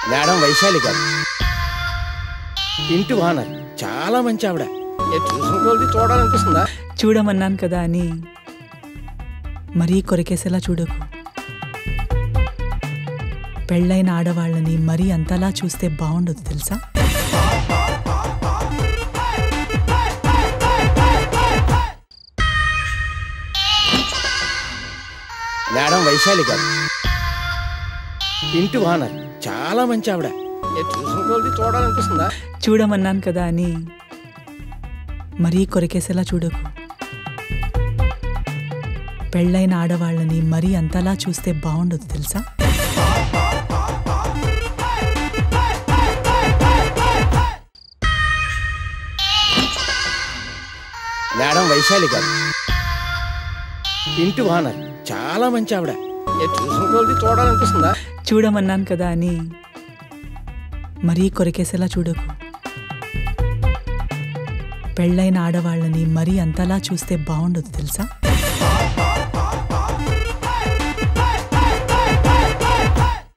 madam Vaishali గారు ఇంటి వానర్ చాలా మంచి ఆవిడ ఏ చూసిన కొలది చూడాలనిపిస్తుందా చూడమన్నాను కదా అని మరీ కొరికేసేలా చూడకు పెళ్ళైన ఆడవాళ్ళని మరీ అంతలా చూస్తే బాగుండదు తెలుసా మేడం వైశాలి గారు ఇంటి వానర్ చాలా మంచి ఆవిడ ఏ చూసిన కొలది చూడాలనిపిస్తుందా చూడమన్నాను కదా అని మరీ కొరికేసేలా చూడకు పెళ్ళైన ఆడవాళ్ళని మరీ అంతలా చూస్తే బాగుండదు తెలుసా మేడం వైశాలి గారు ఇంటి వానర్ చాలా మంచి ఆవిడ ఏ చూసిన కొలది చూడాలనిపిస్తుందా చూడమన్నాను కదా అని మరీ కొరికేసేలా చూడకు పెళ్ళైన ఆడవాళ్ళని మరీ అంతలా చూస్తే బాగుండదు తెలుసా